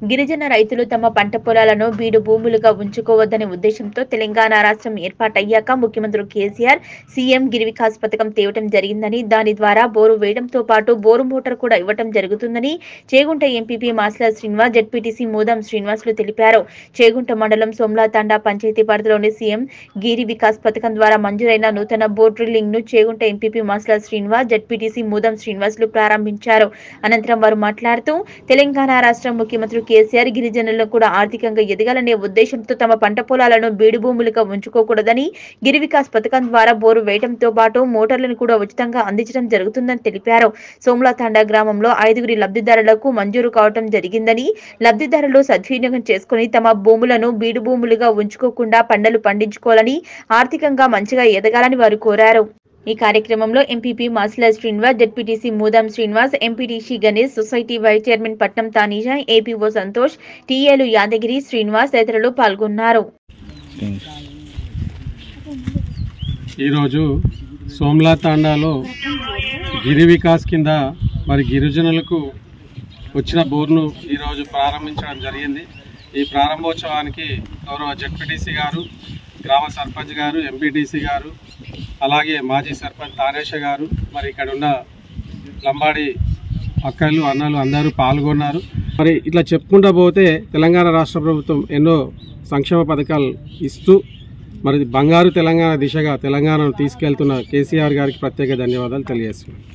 గిరిజన రైతులు తమ పంట పొలాలను బీడు భూములుగా ఉంచుకోవద్దనే ఉద్దేశంతో తెలంగాణ రాష్ట్రం ఏర్పాటయ్యాక ముఖ్యమంత్రి కేసీఆర్ సీఎం గిరి వికాస్ పథకం తేవటం జరిగిందని దాని ద్వారా బోరు వేయడంతో పాటు బోరు మోటార్ కూడా ఇవ్వటం జరుగుతుందని చేగుంట ఎంపీపీ మాస్ల శ్రీనివాస్ జెడ్పీటీసీ మూదం శ్రీనివాసులు తెలిపారు చేగుంట మండలం సోమ్లా తండా పంచాయతీ పరిధిలోని సీఎం గిరి వికాస్ పథకం ద్వారా మంజూరైన నూతన బోర్ డ్రిల్లింగ్ ను చేగుంట ఎంపీపీ మాస్ల శ్రీనివాస్ జెడ్పీటీసీ మూదం శ్రీనివాసులు ప్రారంభించారు అనంతరం వారు మాట్లాడుతూ తెలంగాణ రాష్ట్ర ముఖ్యమంత్రి కేసీఆర్ గిరిజనులను కూడా ఆర్థికంగా ఎదగాలనే ఉద్దేశంతో తమ పంట పొలాలను బీడు భూములుగా ఉంచుకోకూడదని గిరి వికాస్ పథకం ద్వారా బోరు వేయడంతో పాటు మోటార్లను కూడా ఉచితంగా అందించడం జరుగుతుందని తెలిపారు సోమ్లాతాండా గ్రామంలో ఐదుగురి లబ్ధిదారులకు మంజూరు కావడం జరిగిందని లబ్ధిదారులు సద్వినియోగం చేసుకుని తమ భూములను బీడు భూములుగా ఉంచుకోకుండా పంటలు పండించుకోవాలని ఆర్థికంగా మంచిగా ఎదగాలని వారు కోరారు ఈ కార్యక్రమంలో MPP Masula Srinivas ZPTC Mudam Srinivas MPTC Ganesh society vice chairman Patnam Thaneeja APO Santosh టీఏలు యాదగిరి శ్రీనివాస్ తదితరులు పాల్గొన్నారు ఈరోజు సోమ్లా తాండాలో గిరి వికాస్ కింద మరి గిరిజనులకు వచ్చిన బోర్ను ఈరోజు ప్రారంభించడం జరిగింది ఈ ప్రారంభోత్సవానికి గౌరవ జడ్పీటీసీ గారు గ్రామ సర్పంచ్ గారు ఎంపీటీసీ గారు అలాగే మాజీ సర్పంచ్ తానేష గారు మరి ఇక్కడ ఉన్న లంబాడి అక్కలు అన్నలు అందరూ పాల్గొన్నారు మరి ఇట్లా చెప్పుకుంటూ పోతే తెలంగాణ రాష్ట్ర ప్రభుత్వం ఎన్నో సంక్షేమ పథకాలు ఇస్తూ మరి బంగారు తెలంగాణ దిశగా తెలంగాణను తీసుకెళ్తున్న కేసీఆర్ గారికి ప్రత్యేక ధన్యవాదాలు తెలియజేస్తున్నాను